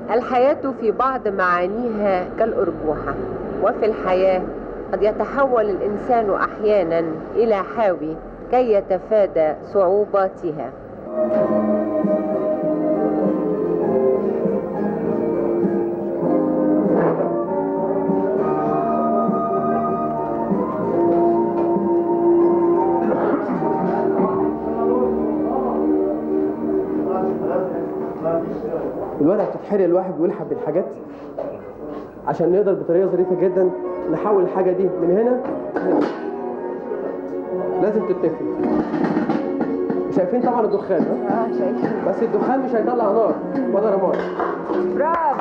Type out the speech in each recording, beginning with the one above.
الحياة في بعض معانيها كالأرجوحة وفي الحياة قد يتحول الإنسان أحيانا إلى حاوي كي يتفادى صعوباتها الورقه بتتحرق الواحد ويلحق بالحاجات عشان نقدر بطريقه ظريفه جدا نحول الحاجه دي من هنا هنا لازم تتفق شايفين طبعا الدخان ها؟ اه شايفين بس الدخان مش هيطلع نار ولا رماد برافو برافو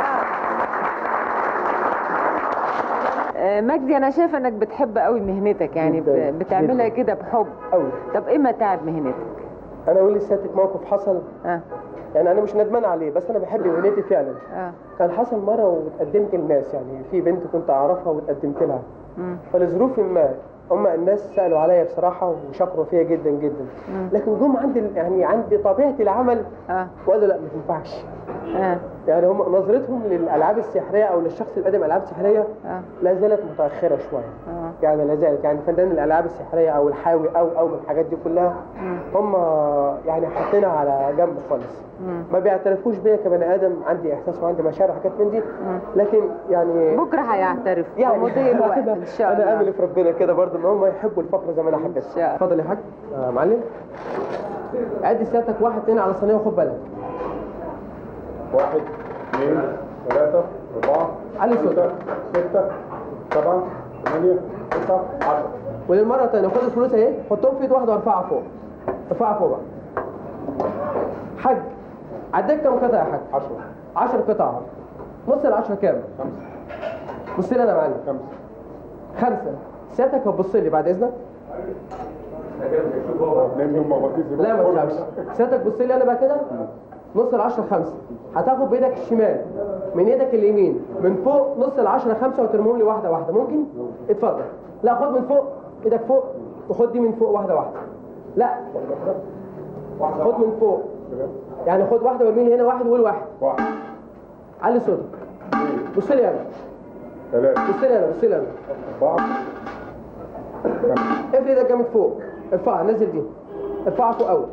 آه، مجدي انا شايفه انك بتحب قوي مهنتك يعني جداً، ب- بتعملها جداً. كده بحب قوي طب ايه متاعب مهنتك انا اقول لسيادتك موقف حصل اه يعني انا مش ندمان عليه بس انا بحب مهنتي فعلا اه كان حصل مره واتقدمت للناس يعني في بنت كنت اعرفها واتقدمت لها مم. فلظروف ما هم الناس سالوا عليا بصراحه وشكروا فيا جدا جدا مم. لكن جم عند ال- يعني عند طبيعه العمل اه وقالوا لا ما تنفعش اه يعني هم نظرتهم للالعاب السحريه او للشخص اللي بيقدم العاب سحريه اه لا زالت متاخره شويه اه يعني لا زالت يعني فنان الالعاب السحريه او الحاوي او او من الحاجات دي كلها مم. هم يعني حاطينها على جنب خالص مم. ما بيعترفوش بيا كبني ادم عندي احساس وعندي مشاعر وحاجات من دي لكن يعني بكره هيعترف يعني بمضي الوقت أنا- ان شاء انا الله امل في ربنا كده برضه ان هم يحبوا الفقره زي ما انا حبيت إن شاء الله. اتفضل يا حاج آه معلم ادي سيادتك واحد اتنين على صينيه وخد بالك واحد اثنين ثلاثة أربعة علي صوتك. خمسة ستة سبعة ثمانية تسعة عشرة وللمره الثانيه خد الفلوس اهي حطهم في ايد واحده وارفعها فوق ارفعها فوق بقى حاج عديك كام قطعه يا حاج عشرة 10 قطع نص العشرة كام؟ خمسة بص لي انا يا معلم خمسة خمسة سيادتك هتبص لي بعد اذنك اثنين من مغناطيس لا ما تخافش سيادتك بص لي انا بقى كده نص العشرة خمسة هتاخد بايدك الشمال من ايدك اليمين من فوق نص العشرة خمسة وترميهم لي واحدة واحدة ممكن؟ اتفضل لا خد من فوق ايدك فوق وخد دي من فوق واحدة واحدة لا خد من فوق يعني خد واحدة وارمي لي هنا واحد وقول واحد واحد علي صوتك بص لي انا ثلاثة بص لي انا بص لي انا أربعة خمسة افرد ايدك جامد فوق ارفعها نزل دي ارفعها فوق قوي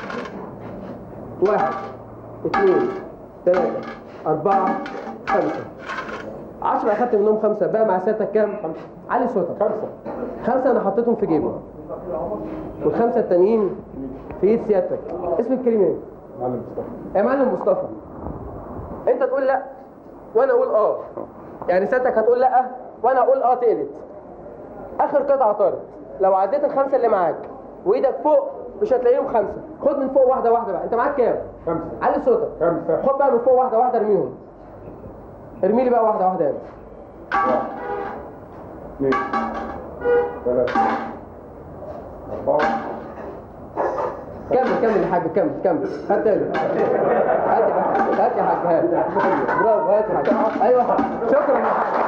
واحد اثنين ثلاثة أربعة خمسة عشرة أخدت منهم خمسة بقى مع سيادتك كام؟ خمسة علي صوتك خمسة خمسة أنا حطيتهم في جيبي والخمسة التانيين في إيد سيادتك اسم الكلمة إيه؟ معلم مصطفى يا معلم مصطفى أنت تقول لأ وأنا أقول آه يعني سيادتك هتقول لأ وأنا أقول آه تقلت اخر قطعه طارت لو عديت الخمسه اللي معاك وايدك فوق مش هتلاقيهم خمسه خد من فوق واحده واحده بقى انت معاك كام خمسة علي صوتك خمسة خد بقى من فوق واحده واحده ارميهم ارمي لي بقى واحده واحده يا واحد اثنين ثلاثة أربعة كمل كمل يا حاج كمل كمل هات تاني هات يا حاج هات يا حاج هات برافو هات يا حاج ايوه شكرا يا حاج